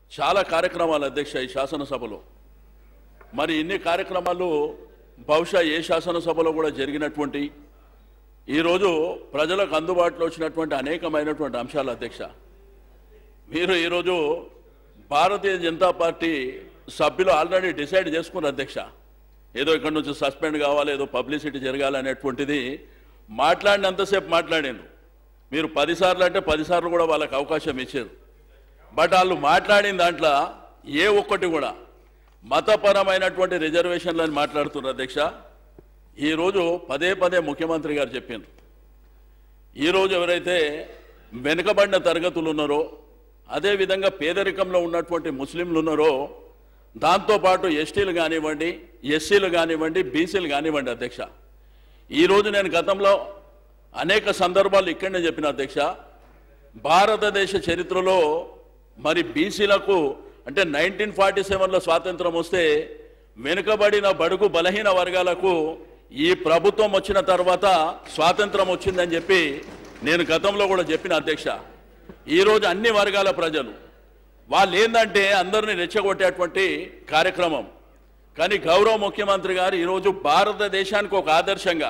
చాలా కార్యక్రమాలు అధ్యక్ష ఈ శాసనసభలో మరి ఇన్ని కార్యక్రమాలు బహుశా ఏ శాసనసభలో కూడా జరిగినటువంటి ఈరోజు ప్రజలకు అందుబాటులో వచ్చినటువంటి అనేకమైనటువంటి అంశాలు అధ్యక్ష మీరు ఈరోజు భారతీయ జనతా పార్టీ సభ్యులు ఆల్రెడీ డిసైడ్ చేసుకున్నారు అధ్యక్ష ఏదో ఇక్కడ నుంచి సస్పెండ్ కావాలి ఏదో పబ్లిసిటీ జరగాలి అనేటువంటిది మాట్లాడినంతసేపు మాట్లాడాను మీరు పదిసార్లు అంటే పదిసార్లు కూడా వాళ్ళకి అవకాశం ఇచ్చారు బట్ వాళ్ళు మాట్లాడిన దాంట్లో ఏ ఒక్కటి కూడా మతపరమైనటువంటి రిజర్వేషన్లని మాట్లాడుతున్నారు అధ్యక్ష ఈరోజు పదే పదే ముఖ్యమంత్రి గారు చెప్పిండ్రు ఈరోజు ఎవరైతే వెనుకబడిన తరగతులు ఉన్నారో అదేవిధంగా పేదరికంలో ఉన్నటువంటి ముస్లింలు ఉన్నారో దాంతోపాటు ఎస్టీలు కానివ్వండి ఎస్సీలు కానివ్వండి బీసీలు కానివ్వండి అధ్యక్ష ఈరోజు నేను గతంలో అనేక సందర్భాలు ఇక్కడనే చెప్పిన అధ్యక్ష భారతదేశ చరిత్రలో మరి బీసీలకు అంటే నైన్టీన్ ఫార్టీ సెవెన్లో స్వాతంత్రం వస్తే వెనుకబడిన బడుగు బలహీన వర్గాలకు ఈ ప్రభుత్వం వచ్చిన తర్వాత స్వాతంత్రం వచ్చిందని చెప్పి నేను గతంలో కూడా చెప్పిన అధ్యక్ష ఈరోజు అన్ని వర్గాల ప్రజలు వాళ్ళు ఏంటంటే అందరినీ రెచ్చగొట్టేటువంటి కార్యక్రమం కానీ గౌరవ ముఖ్యమంత్రి గారు ఈరోజు భారతదేశానికి ఒక ఆదర్శంగా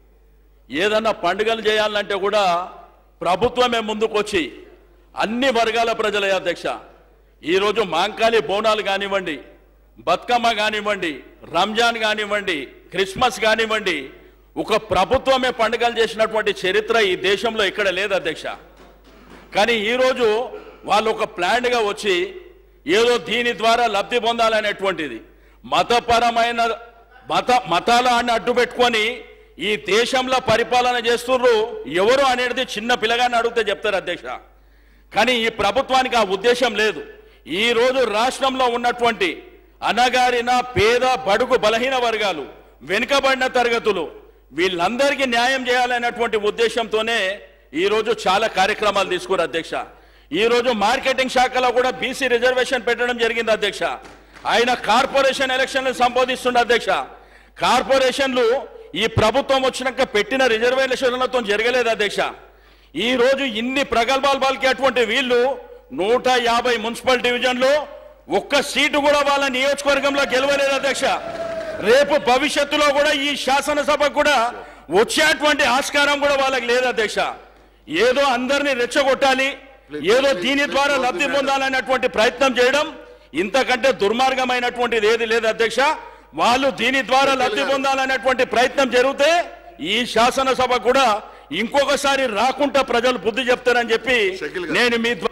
ఏదన్నా పండుగలు చేయాలంటే కూడా ప్రభుత్వమే ముందుకొచ్చి అన్ని వర్గాల ప్రజల అధ్యక్ష ఈరోజు మాంకాళి బోనాలు కానివ్వండి బతుకమ్మ కానివ్వండి రంజాన్ కానివ్వండి క్రిస్మస్ కానివ్వండి ఒక ప్రభుత్వమే పండుగలు చేసినటువంటి చరిత్ర ఈ దేశంలో ఇక్కడ లేదు అధ్యక్ష కానీ ఈరోజు వాళ్ళు ఒక ప్లాన్గా వచ్చి ఏదో దీని ద్వారా లబ్ధి పొందాలనేటువంటిది మతపరమైన మత మతాలను అడ్డు పెట్టుకొని ఈ దేశంలో పరిపాలన చేస్తుర్రు ఎవరు అనేది చిన్న పిల్లగాన్ని అడిగితే చెప్తారు అధ్యక్ష కానీ ఈ ప్రభుత్వానికి ఆ ఉద్దేశం లేదు ఈ రోజు రాష్ట్రంలో ఉన్నటువంటి అనగారిన పేద బడుగు బలహీన వర్గాలు వెనుకబడిన తరగతులు వీళ్ళందరికీ న్యాయం చేయాలనేటువంటి ఉద్దేశంతోనే ఈ రోజు చాలా కార్యక్రమాలు తీసుకున్నారు అధ్యక్ష ఈ రోజు మార్కెటింగ్ శాఖలో కూడా బీసీ రిజర్వేషన్ పెట్టడం జరిగింది అధ్యక్ష ఆయన కార్పొరేషన్ ఎలక్షన్లు సంబోధిస్తుండే అధ్యక్ష కార్పొరేషన్లు ఈ ప్రభుత్వం వచ్చినాక పెట్టిన రిజర్వేషన్లతో జరగలేదు అధ్యక్ష ఈ రోజు ఇన్ని ప్రగల్భాలు పలికేటువంటి వీళ్ళు నూట యాభై మున్సిపల్ డివిజన్లు ఒక్క సీటు కూడా వాళ్ళ నియోజకవర్గంలో గెలవలేదు అధ్యక్ష రేపు భవిష్యత్తులో కూడా ఈ శాసనసభ కూడా వచ్చేటువంటి ఆస్కారం కూడా వాళ్ళకి లేదు అధ్యక్ష ఏదో అందరినీ రెచ్చగొట్టాలి ఏదో దీని ద్వారా లబ్ధి పొందాలనేటువంటి ప్రయత్నం చేయడం ఇంతకంటే దుర్మార్గమైనటువంటిది ఏది లేదు అధ్యక్ష వాళ్ళు దీని ద్వారా లబ్ధి పొందాలనేటువంటి ప్రయత్నం జరిగితే ఈ శాసనసభ కూడా ఇంకొకసారి రాకుండా ప్రజలు బుద్ధి చెప్తారని చెప్పి షకీల్ గారు. నేను మీ ద్వారా